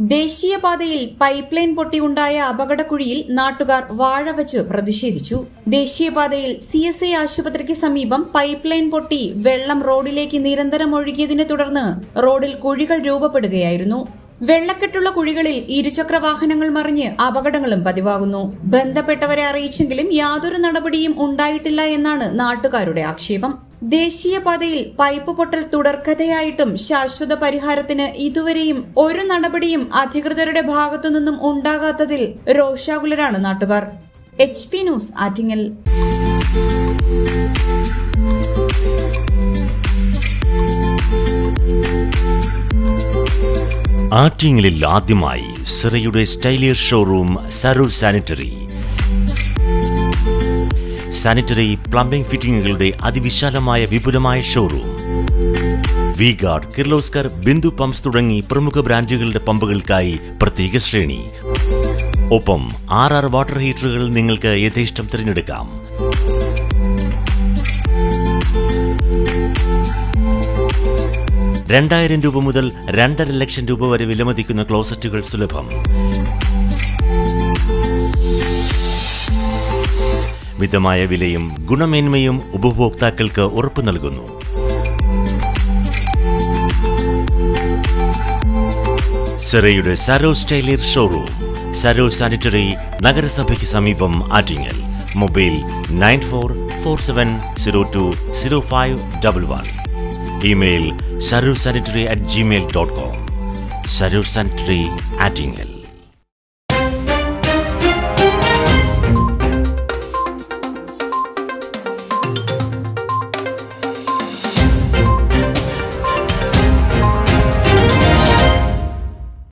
ദേശീയപാതയിൽ pipe line പൊട്ടിയുണ്ടായ അപകടക്കുഴിയിൽ നാട്ടുകാർ വാഴവച്ച് പ്രതിഷേധിച്ചു ദേശീയപാതയിൽ സി എസ് ഐ ആശുപത്രിക്ക് സമീപം പൈപ്പ് ലൈൻ പൊട്ടി വെള്ളം റോഡിലേക്ക് നിരന്തരം ഒഴുകിയതിനെ തുടർന്ന് റോഡിൽ കുഴികൾ രൂപപ്പെടുകയായിരുന്നു വെള്ളക്കെട്ടുള്ള കുഴികളിൽ ഇരുചക്ര വാഹനങ്ങൾ മറിഞ്ഞ് അപകടങ്ങളും പതിവാകുന്നു ബന്ധപ്പെട്ടവരെ അറിയിച്ചെങ്കിലും യാതൊരു നടപടിയും ഉണ്ടായിട്ടില്ല എന്നാണ് നാട്ടുകാരുടെ ആക്ഷേപം ദേശീയപാതയിൽ പൈപ്പ് പൊട്ടൽ തുടർക്കഥയായിട്ടും ശാശ്വത പരിഹാരത്തിന് ഇതുവരെയും ഒരു നടപടിയും അധികൃതരുടെ ഭാഗത്തുനിന്നും ഉണ്ടാകാത്തതിൽ രോഷാകുലരാണ് നാട്ടുകാർ എച്ച് പി ന്യൂസ് ആറ്റിങ്ങൽ ആറ്റിങ്ങലിൽ ആദ്യമായി സിറയുടെ സ്റ്റൈലിയർ showroom Saroor sanitary sanitary plumbing ഫിറ്റിംഗുകളുടെ അതിവിശാലമായ വിപുലമായ showroom V guard Kirloskar Bindu pumps തുടങ്ങി പ്രമുഖ ബ്രാൻഡുകളുടെ പമ്പുകൾക്കായി പ്രത്യേക ശ്രേണി ഒപ്പം ആർ ആർ വാട്ടർ ഹീറ്ററുകൾ നിങ്ങൾക്ക് യഥേഷ്ടം തിരഞ്ഞെടുക്കാം രണ്ടായിരം രൂപ മുതൽ രണ്ടര ലക്ഷം രൂപ വരെ വിലമതിക്കുന്ന ക്ലോസറ്റുകൾ സുലഭം മിതമായ വിലയും ഗുണമേന്മയും ഉപഭോക്താക്കൾക്ക് ഉറപ്പു നൽകുന്നു സെറയുടെ സരോ സ്റ്റൈലിയർ ഷോറൂം സരോ സാനിറ്ററി നഗരസഭയ്ക്ക് സമീപം Attingal mobile nine four four seven zero two zero five double one email Saroor sanitary at Gmail dot com Saroor sanitary Attingal